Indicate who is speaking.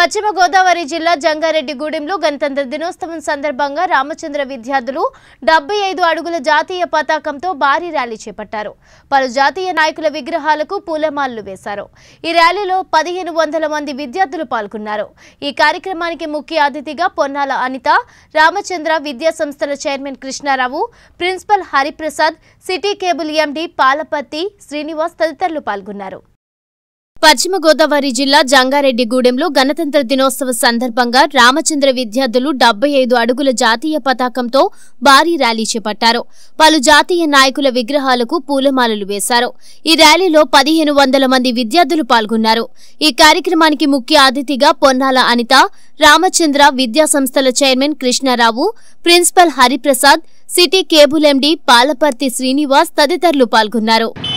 Speaker 1: పశ్చిమ గోదావరి జిల్లా జంగారెడ్డిగూడెంలో గణతంత్ర దినోత్సవం సందర్భంగా రామచంద్ర విద్యార్థులు డెబ్బై ఐదు అడుగుల జాతీయ పతాకంతో భారీ ర్యాలీ చేపట్టారు పలు జాతీయ నాయకుల విగ్రహాలకు పూలమాలలు వేశారు ఈ ర్యాలీలో పదిహేను వందల మంది విద్యార్థులు పాల్గొన్నారు ఈ కార్యక్రమానికి ముఖ్య అతిథిగా పొన్నాల అనిత రామచంద్ర విద్యా సంస్థల chairman Krishna Rao principal Hariprasad city cable MD Palapatti Srinivas తదితరులు పాల్గొన్నారు పశ్చిమ గోదావరి జిల్లా జంగారెడ్డిగూడెంలో గణతంత్ర దినోత్సవ సందర్భంగా రామచంద్ర విద్యార్థులు డెబ్బై ఐదు అడుగుల జాతీయ పతాకంతో భారీ ర్యాలీ చేపట్టారు పలు జాతీయ నాయకుల విగ్రహాలకు పూలమాలలు వేశారు ఈ ర్యాలీలో పదిహేను వందల మంది విద్యార్థులు పాల్గొన్నారు ఈ కార్యక్రమానికి ముఖ్య అతిథిగా పొన్నాల అనిత రామచంద్ర విద్యా సంస్థల chairman Krishna Rao principal Hariprasad city cable MD Palaparthi Srinivas తదితరులు పాల్గొన్నారు